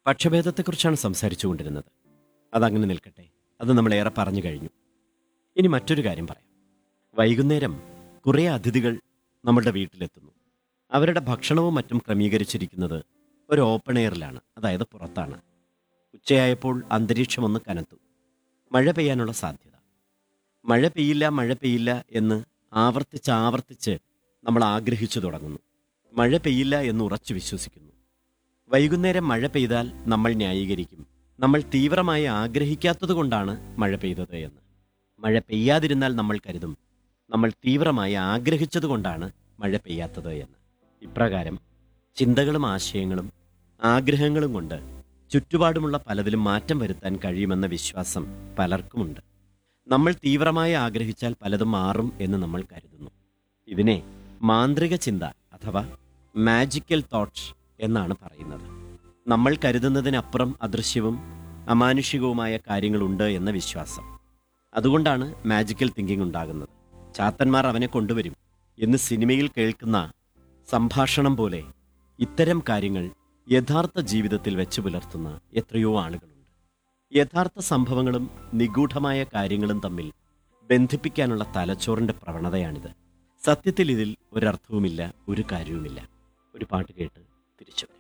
പക്ഷഭേദത്തെക്കുറിച്ചാണ് സംസാരിച്ചു കൊണ്ടിരുന്നത് അതങ്ങനെ നിൽക്കട്ടെ അത് നമ്മളേറെ പറഞ്ഞു കഴിഞ്ഞു ഇനി മറ്റൊരു കാര്യം പറയാം വൈകുന്നേരം കുറേ അതിഥികൾ നമ്മളുടെ വീട്ടിലെത്തുന്നു അവരുടെ ഭക്ഷണവും മറ്റും ക്രമീകരിച്ചിരിക്കുന്നത് ഒരു ഓപ്പൺ എയറിലാണ് അതായത് പുറത്താണ് ഉച്ചയായപ്പോൾ അന്തരീക്ഷമൊന്ന് കനത്തു മഴ പെയ്യാനുള്ള സാധ്യത മഴ പെയ്യില്ല മഴ പെയ്യില്ല എന്ന് ആവർത്തിച്ച് ആവർത്തിച്ച് നമ്മൾ ആഗ്രഹിച്ചു തുടങ്ങുന്നു മഴ പെയ്യില്ല എന്ന് ഉറച്ചു വിശ്വസിക്കുന്നു വൈകുന്നേരം മഴ പെയ്താൽ നമ്മൾ ന്യായീകരിക്കും നമ്മൾ തീവ്രമായി ആഗ്രഹിക്കാത്തത് കൊണ്ടാണ് മഴ പെയ്തത് എന്ന് മഴ പെയ്യാതിരുന്നാൽ നമ്മൾ കരുതും നമ്മൾ തീവ്രമായി ആഗ്രഹിച്ചത് കൊണ്ടാണ് മഴ പെയ്യാത്തത് എന്ന് ഇപ്രകാരം ചിന്തകളും ആശയങ്ങളും ആഗ്രഹങ്ങളും കൊണ്ട് ചുറ്റുപാടുമുള്ള പലതിലും മാറ്റം വരുത്താൻ കഴിയുമെന്ന വിശ്വാസം പലർക്കുമുണ്ട് നമ്മൾ തീവ്രമായി ആഗ്രഹിച്ചാൽ പലതും മാറും എന്ന് നമ്മൾ കരുതുന്നു ഇതിനെ മാന്ത്രിക ചിന്ത അഥവാ മാജിക്കൽ തോട്ട്സ് എന്നാണ് പറയുന്നത് നമ്മൾ കരുതുന്നതിനപ്പുറം അദൃശ്യവും അമാനുഷികവുമായ കാര്യങ്ങളുണ്ട് എന്ന വിശ്വാസം അതുകൊണ്ടാണ് മാജിക്കൽ തിങ്കിങ് ഉണ്ടാകുന്നത് ചാത്തന്മാർ അവനെ കൊണ്ടുവരും എന്ന് സിനിമയിൽ കേൾക്കുന്ന സംഭാഷണം പോലെ ഇത്തരം കാര്യങ്ങൾ യഥാർത്ഥ ജീവിതത്തിൽ വെച്ചു പുലർത്തുന്ന എത്രയോ ആളുകളുണ്ട് യഥാർത്ഥ സംഭവങ്ങളും നിഗൂഢമായ കാര്യങ്ങളും തമ്മിൽ ബന്ധിപ്പിക്കാനുള്ള തലച്ചോറിന്റെ പ്രവണതയാണിത് സത്യത്തിൽ ഇതിൽ ഒരർത്ഥവുമില്ല ഒരു കാര്യവുമില്ല ഒരു പാട്ട് കേട്ട് തിരിച്ചു വരാം